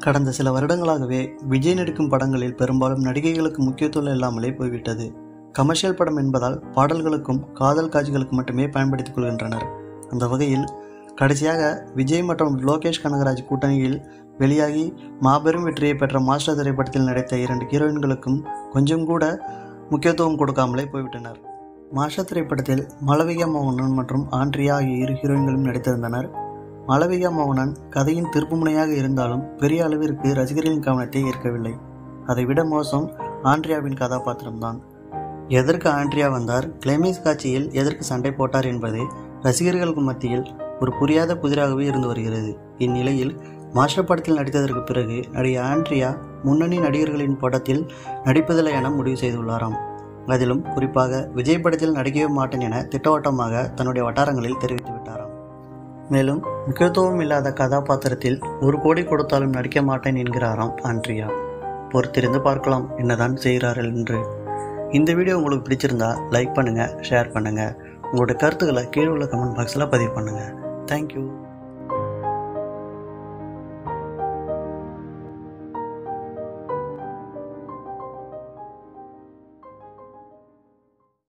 கடந்த சில வருடங்களாகவே விஜய் நடிக்கும் படங்களில் பெரும்பாலும் நடிகைகளுக்கு முக்கியத்துவம் இல்லாமலே போய்விட்டது கமர்ஷியல் படம் என்பதால் பாடல்களுக்கும் காதல் காட்சிகளுக்கும் மட்டுமே பயன்படுத்திக் கொள்கின்றனர் அந்த வகையில் கடைசியாக விஜய் மற்றும் லோகேஷ் கனகராஜ் கூட்டணியில் வெளியாகி மாபெரும் வெற்றியை பெற்ற மாஸ்டர் திரைப்படத்தில் நடித்த இரண்டு ஹீரோயின்களுக்கும் கொஞ்சம் கூட முக்கியத்துவம் கொடுக்காமலே போய்விட்டனர் மாஸ்டர் திரைப்படத்தில் மலவிகா மோகனன் மற்றும் ஆண்ட்ரியா ஆகிய இரு ஹீரோயின்களும் நடித்திருந்தனர் மலவிகா மோகனன் கதையின் திருப்புமுனையாக இருந்தாலும் பெரிய அளவிற்கு ரசிகர்களின் கவனத்தை ஈர்க்கவில்லை அதைவிட மோசம் ஆண்ட்ரியாவின் கதாபாத்திரம்தான் எதற்கு ஆண்ட்ரியா வந்தார் கிளைமேக்ஸ் காட்சியில் எதற்கு சண்டை போட்டார் என்பது ரசிகர்களுக்கு மத்தியில் ஒரு புரியாத புதிராகவே இருந்து வருகிறது இந்நிலையில் மாஸ்டர் படத்தில் நடித்ததற்கு பிறகு நடிகை ஆண்ட்ரியா முன்னணி நடிகர்களின் படத்தில் நடிப்பதில்லை என முடிவு செய்துள்ளாராம் அதிலும் குறிப்பாக விஜய் படத்தில் நடிக்கவே மாட்டேன் என திட்டவட்டமாக தன்னுடைய வட்டாரங்களில் தெரிவித்து விட்டாராம் மேலும் முக்கியத்துவம் இல்லாத கதாபாத்திரத்தில் ஒரு கோடி கொடுத்தாலும் நடிக்க மாட்டேன் என்கிறாராம் ஆண்ட்ரியா பொறுத்திருந்து பார்க்கலாம் என்னதான் செய்கிறார்கள் என்று இந்த வீடியோ உங்களுக்கு பிடிச்சிருந்தா லைக் பண்ணுங்கள் ஷேர் பண்ணுங்கள் உங்களோட கருத்துக்களை கீழே உள்ள கமெண்ட் பாக்ஸில் பதிவு பண்ணுங்கள் தேங்க்யூ